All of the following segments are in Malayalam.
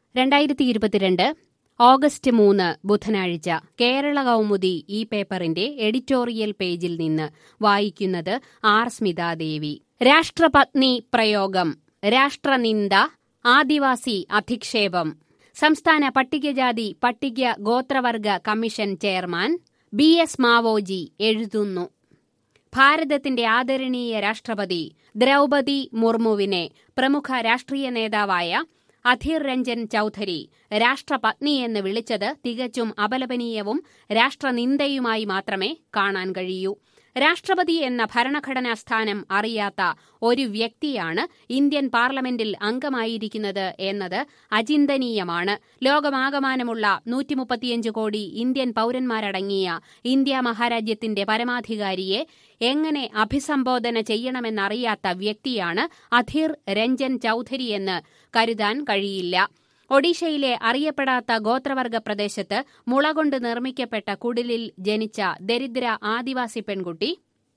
രണ്ടായിരത്തി ഇരുപത്തിരണ്ട് ഓഗസ്റ്റ് മൂന്ന് ബുധനാഴ്ച കേരള കൗമുദി ഈ പേപ്പറിന്റെ എഡിറ്റോറിയൽ പേജിൽ നിന്ന് വായിക്കുന്നത് ആർ സ്മിതാദേവി രാഷ്ട്രപത്നി പ്രയോഗം രാഷ്ട്രനിന്ദ ആദിവാസി അധിക്ഷേപം സംസ്ഥാന പട്ടികജാതി പട്ടിക ഗോത്രവർഗ commission chairman B S Mavoji എഴുതുന്നു ഭാരതത്തിന്റെ ആദരണീയ രാഷ്ട്രപതി ദ്രൗപതി മുർമുവിനെ പ്രമുഖ രാഷ്ട്രീയ നേതാവായ അധീർ രഞ്ജൻ ചൌധരി രാഷ്ട്രപത്നി എന്ന് വിളിച്ചത് തികച്ചും അപലപനീയവും രാഷ്ട്രനിന്ദയുമായി മാത്രമേ കാണാൻ കഴിയൂ രാഷ്ട്രപതി എന്ന ഭരണഘടനാ സ്ഥാനം അറിയാത്ത ഒരു വ്യക്തിയാണ് ഇന്ത്യൻ പാർലമെന്റിൽ അംഗമായിരിക്കുന്നത് എന്നത് അചിന്തനീയമാണ് ലോകമാകമാനമുള്ള നൂറ്റിമുപ്പത്തിയഞ്ച് കോടി ഇന്ത്യൻ പൌരന്മാരടങ്ങിയ ഇന്ത്യ മഹാരാജ്യത്തിന്റെ പരമാധികാരിയെ എങ്ങനെ അഭിസംബോധന ചെയ്യണമെന്നറിയാത്ത വ്യക്തിയാണ് അധീർ രഞ്ജൻ ചൌധരിയെന്ന് കരുതാൻ കഴിയില്ല ഒഡീഷയിലെ അറിയപ്പെടാത്ത ഗോത്രവർഗ പ്രദേശത്ത് മുളകൊണ്ട് നിർമ്മിക്കപ്പെട്ട കുടിലിൽ ജനിച്ച ദരിദ്ര ആദിവാസി പെൺകുട്ടി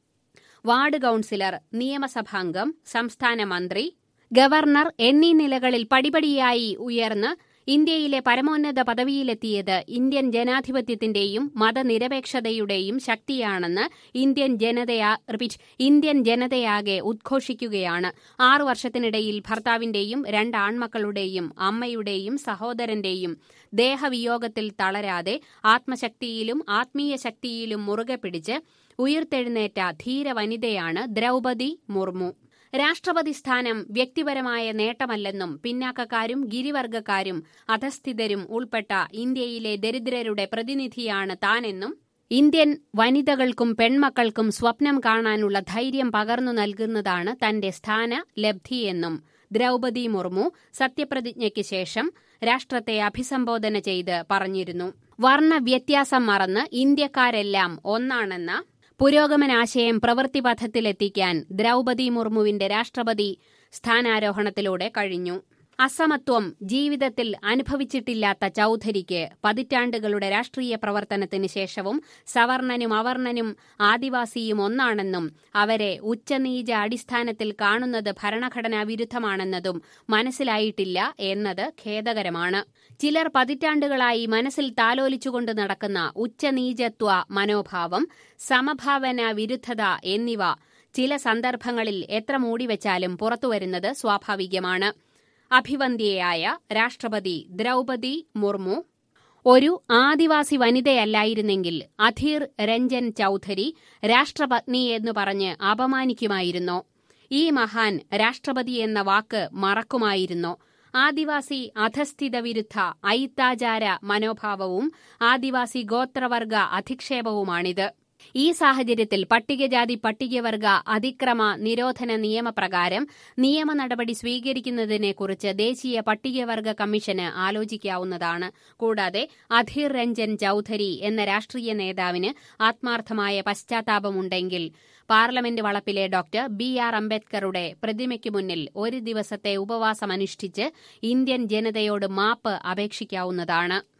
വാർഡ് കൌൺസിലർ നിയമസഭാംഗം സംസ്ഥാന മന്ത്രി ഗവർണർ എന്നീ നിലകളിൽ പടിപടിയായി ഉയർന്ന് ഇന്ത്യയിലെ പരമോന്നത പദവിയിലെത്തിയത് ഇന്ത്യൻ ജനാധിപത്യത്തിന്റെയും മതനിരപേക്ഷതയുടെയും ശക്തിയാണെന്ന് ഇന്ത്യൻ ജനതയാ റിപ്പീറ്റ് ഇന്ത്യൻ ജനതയാകെ ഉദ്ഘോഷിക്കുകയാണ് ആറു വർഷത്തിനിടയിൽ ഭർത്താവിന്റെയും രണ്ട് ആൺമക്കളുടെയും അമ്മയുടെയും സഹോദരന്റെയും ദേഹവിയോഗത്തിൽ തളരാതെ ആത്മശക്തിയിലും ആത്മീയ ശക്തിയിലും മുറുകെ പിടിച്ച് ഉയർത്തെഴുന്നേറ്റ ധീരവനിതയാണ് ദ്രൗപതി മുർമു രാഷ്ട്രപതി സ്ഥാനം വ്യക്തിപരമായ നേട്ടമല്ലെന്നും പിന്നാക്കക്കാരും ഗിരിവർഗക്കാരും അധസ്ഥിതരും ഉൾപ്പെട്ട ഇന്ത്യയിലെ ദരിദ്രരുടെ പ്രതിനിധിയാണ് താനെന്നും ഇന്ത്യൻ വനിതകൾക്കും പെൺമക്കൾക്കും സ്വപ്നം കാണാനുള്ള ധൈര്യം പകർന്നു നൽകുന്നതാണ് തന്റെ സ്ഥാന ലബ്ധിയെന്നും ദ്രൗപതി മുർമു സത്യപ്രതിജ്ഞയ്ക്ക് ശേഷം രാഷ്ട്രത്തെ അഭിസംബോധന ചെയ്ത് പറഞ്ഞിരുന്നു വർണ്ണ വ്യത്യാസം മറന്ന് ഇന്ത്യക്കാരെല്ലാം ഒന്നാണെന്ന പുരോഗമനാശയം പ്രവൃത്തിപഥത്തിലെത്തിക്കാൻ ദ്രൗപതി മുർമുവിന്റെ രാഷ്ട്രപതി സ്ഥാനാരോഹണത്തിലൂടെ കഴിഞ്ഞു അസമത്വം ജീവിതത്തിൽ അനുഭവിച്ചിട്ടില്ലാത്ത ചൌധരിക്ക് പതിറ്റാണ്ടുകളുടെ രാഷ്ട്രീയ പ്രവർത്തനത്തിന് ശേഷവും സവർണനും അവർണനും ആദിവാസിയും ഒന്നാണെന്നും അവരെ ഉച്ചനീച അടിസ്ഥാനത്തിൽ കാണുന്നത് ഭരണഘടനാ വിരുദ്ധമാണെന്നതും മനസ്സിലായിട്ടില്ല എന്നത് ഖേദകരമാണ് ചിലർ പതിറ്റാണ്ടുകളായി മനസ്സിൽ താലോലിച്ചുകൊണ്ട് നടക്കുന്ന ഉച്ചനീചത്വ മനോഭാവം സമഭാവന വിരുദ്ധത എന്നിവ ചില സന്ദർഭങ്ങളിൽ എത്ര മൂടിവെച്ചാലും പുറത്തുവരുന്നത് സ്വാഭാവികമാണ് അഭിവന്ദ്യയായ രാഷ്ട്രപതി ദ്രൗപതി മുർമു ഒരു ആദിവാസി വനിതയല്ലായിരുന്നെങ്കിൽ അധീർ രഞ്ജൻ ചൌധരി രാഷ്ട്രപത്നി എന്ന് പറഞ്ഞ് അപമാനിക്കുമായിരുന്നോ ഈ മഹാൻ രാഷ്ട്രപതി എന്ന വാക്ക് മറക്കുമായിരുന്നോ ആദിവാസി അധസ്ഥിത വിരുദ്ധ ഐത്താചാര മനോഭാവവും ആദിവാസി ഗോത്രവർഗ അധിക്ഷേപവുമാണിത് ഈ സാഹചര്യത്തിൽ പട്ടികജാതി പട്ടികവർഗ അതിക്രമ നിരോധന നിയമപ്രകാരം നിയമ നടപടി സ്വീകരിക്കുന്നതിനെക്കുറിച്ച് ദേശീയ പട്ടികവർഗ കമ്മീഷന് ആലോചിക്കാവുന്നതാണ് കൂടാതെ അധീർ രഞ്ജൻ ചൌധരി എന്ന രാഷ്ട്രീയ നേതാവിന് ആത്മാർത്ഥമായ പശ്ചാത്താപമുണ്ടെങ്കിൽ പാർലമെന്റ് വളപ്പിലെ ഡോക്ടർ ബി ആർ അംബേദ്കറുടെ പ്രതിമയ്ക്ക് മുന്നിൽ ഒരു ദിവസത്തെ ഉപവാസമനുഷ്ഠിച്ച് ഇന്ത്യൻ ജനതയോട് മാപ്പ് അപേക്ഷിക്കാവുന്നതാണ്